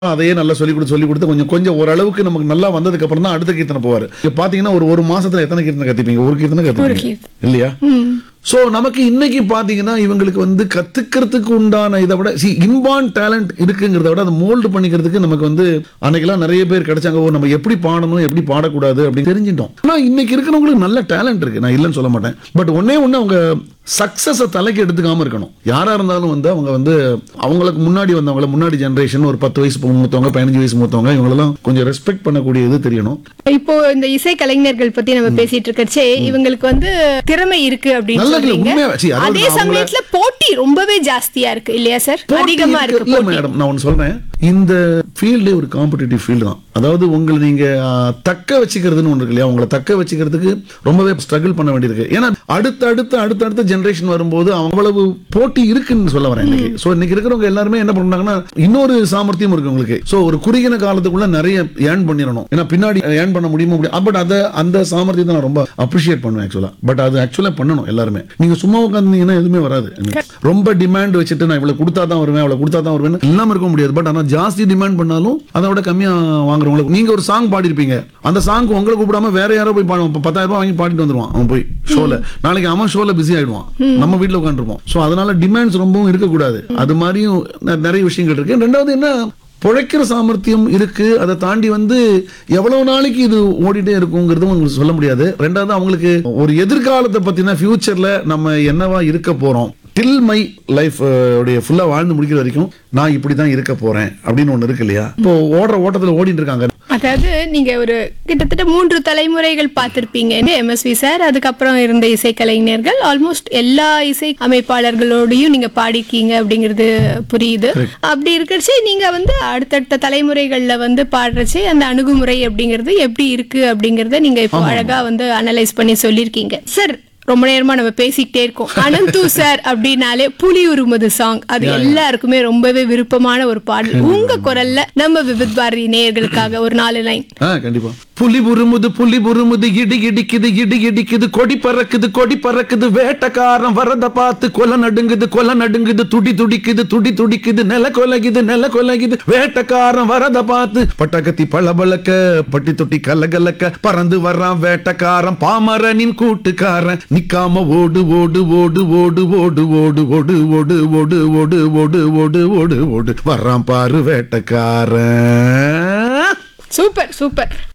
அதையே நல்லா சொல்லி கொடுத்து சொல்லி கொடுத்து கொஞ்சம் கொஞ்சம் ஓரளவுக்கு நமக்கு நல்லா வந்ததுக்கு அப்புறம் தான் அடுத்த கீர்த்தனை போவார் இப்போ பாத்தீங்கன்னா ஒரு ஒரு மாசத்துல எத்தனை கீர்த்தனை கத்திப்பீங்க ஒரு கீர்த்தனை கத்துப்பீங்க கீர்த்தனை. இல்லையா சோ நமக்கு இன்னைக்கு பாத்தீங்கன்னா இவங்களுக்கு வந்து கத்துக்கிறதுக்கு உண்டான இதை விட சி இன்பான் டேலண்ட் இருக்குங்கிறத விட அதை மோல்டு பண்ணிக்கிறதுக்கு நமக்கு வந்து அன்னைக்கெல்லாம் நிறைய பேர் கிடைச்சாங்க ஓ நம்ம எப்படி பாடணும் எப்படி பாடக்கூடாது அப்படின்னு தெரிஞ்சிட்டோம் ஆனா இன்னைக்கு இருக்கிறவங்களுக்கு நல்ல டேலண்ட் இருக்கு நான் இல்லைன்னு சொல்ல மாட்டேன் பட் ஒன்னே ஒண்ணு அவங்க சக்சஸை தலைக்கு எடுத்துக்காம இருக்கணும் யாரா இருந்தாலும் வந்து அவங்க வந்து அவங்களுக்கு முன்னாடி வந்தவங்கள முன்னாடி ஜெனரேஷன் ஒரு பத்து வயசு மூத்தவங்க பதினஞ்சு வயசு மூத்தவங்க இவங்களெல்லாம் கொஞ்சம் ரெஸ்பெக்ட் பண்ணக்கூடிய இது தெரியணும் இப்போ இந்த இசை கலைஞர்கள் பத்தி நம்ம பேசிட்டு இருக்கச்சே இவங்களுக்கு வந்து திறமை இருக்கு அப்படின்னு நல்ல இல்ல, சொல்றீங்க உண்மையா- see, அதாவது அதே நான் அவங்கள- சமயத்துல போட்டி ரொம்பவே ஜாஸ்தியா இருக்கு இல்லையா சார் போட்டி அதிகமா இருக்கு. இருக்கு இல்ல போட்டி. மேடம் நான் ஒன்று சொல்றேன் இந்த ஃபீல்டே ஒரு காம்படிட்டிவ் ஃபீல்டு தான் அதாவது உங்களை நீங்க ஆ, தக்க வச்சுக்கிறதுன்னு ஒன்று இருக்கு இல்லையா உங்களை தக்க வச்சுக்கிறதுக்கு ரொம்பவே ஸ்ட்ரகிள் பண்ண வேண்டியிருக்கு ஏன்னா அடுத்த அடுத்த அடுத்த அடுத்த ஜென்ரேஷன் வரும்போது அவ்வளவு போட்டி இருக்குன்னு சொல்ல வரேன் இன்னைக்கு ஸோ இன்னைக்கு இருக்கிறவங்க எல்லாருமே என்ன பண்றாங்கன்னா இன்னொரு சாமர்த்தியம் இருக்கு உங்களுக்கு ஸோ ஒரு குறுகின காலத்துக்குள்ள நிறைய ஏர்ன் பண்ணிடணும் ஏன்னா பின்னாடி ஏர்ன் பண்ண முடியுமா முடியும் பட் அதை அந்த சாமர்த்தியத்தை நான் ரொம்ப அப்ரிஷியேட் பண்ணுவேன் ஆக்சுவலா பட் அது ஆக்சுவலா பண்ணணும் எல்லாருமே நீங்க சும்மா உட்காந்துங்கன்னா எதுவுமே வராது எனக்கு. ரொம்ப டிமாண்ட் வச்சுட்டு நான் இவ்வளவு கொடுத்தா தான் வருவேன் அவ்வளவு கொடுத்தா தான் வருவேன் இல்லாம இருக்க முடியாது பட் ஆனா ஜாஸ்தி டிமாண்ட் பண்ணாலும் அதை விட கம்மியா வாங்குறவங்களுக்கு நீங்க ஒரு சாங் பாடிருப்பீங்க அந்த சாங் உங்களை கூப்பிடாம வேற யாரோ போய் பாடுவான் இப்ப பத்தாயிரம் ரூபாய் வாங்கி பாடிட்டு வந்துருவான் அவன் போய் ஷோல நாளைக்கு அவன் ஷோல பிஸி ஆயிடுவான் நம்ம வீட்ல உட்காந்துருப்போம் சோ அதனால டிமாண்ட்ஸ் ரொம்பவும் இருக்கக்கூடாது அது மாதிரியும் நெ- நிறைய விஷயங்கள் இருக்கு ரெண்டாவது என்ன பிழைக்கிற சாமர்த்தியம் இருக்கு அதை தாண்டி வந்து எவ்வளவு நாளைக்கு இது ஓடிட்டே இருக்குங்கிறதும் உங்களுக்கு சொல்ல முடியாது ரெண்டாவது அவங்களுக்கு ஒரு எதிர்காலத்தை பத்தின ஃபியூச்சர்ல நம்ம என்னவா இருக்க போறோம் டில் மை லைஃப் உடைய ஃபுல்லா வாழ்ந்து முடிக்கிற வரைக்கும் நான் இப்படி தான் இருக்க போறேன் அப்படின்னு ஒண்ணு இருக்கு இல்லையா இப்போ ஓடுற ஓட்டத்துல ஓடிட்டு இருக்காங்க அதாவது நீங்க ஒரு கிட்டத்தட்ட மூன்று தலைமுறைகள் பார்த்திருப்பீங்க எம்எஸ்வி சார் அதுக்கப்புறம் இருந்த இசை கலைஞர்கள் ஆல்மோஸ்ட் எல்லா இசை அமைப்பாளர்களோடையும் நீங்க பாடிருக்கீங்க அப்படிங்கிறது புரியுது அப்படி இருக்கச்சு நீங்க வந்து அடுத்தடுத்த தலைமுறைகள்ல வந்து பாடுறச்சு அந்த அணுகுமுறை அப்படிங்கிறது எப்படி இருக்கு அப்படிங்கறத நீங்க இப்போ அழகா வந்து அனலைஸ் பண்ணி சொல்லியிருக்கீங்க சார் ரொம்ப நேரமா நம்ம பேசிக்கிட்டே இருக்கோம் அனந்து சார் அப்படின்னாலே புலி உருமது சாங் அது எல்லாருக்குமே ரொம்பவே விருப்பமான ஒரு பாடல் உங்க குரல்ல நம்ம விவித் பாரதி நேயர்களுக்காக ஒரு நாலு லைன் ஆ கண்டிப்பா புலி புருமுது புலி புருமுது இடி இடிக்குது இடி இடிக்குது கொடி பறக்குது கொடி பறக்குது வேட்டக்காரன் வரத பார்த்து கொலை நடுங்குது கொலை நடுங்குது துடி துடிக்குது துடி துடிக்குது நில கொலகுது நில கொலகுது வேட்டக்காரன் வரத பார்த்து பட்டகத்தி பளபளக்க பட்டி தொட்டி கலகலக்க பறந்து வர்றான் வேட்டக்காரன் பாமரனின் கூட்டுக்காரன் நிக்காம ஓடு ஓடு ஓடு ஓடு ஓடு ஓடு ஓடு ஓடு ஓடு ஓடு ஓடு ஓடு ஓடு ஓடு வர்றான் பாரு வேட்டக்காரன் சூப்பர் சூப்பர்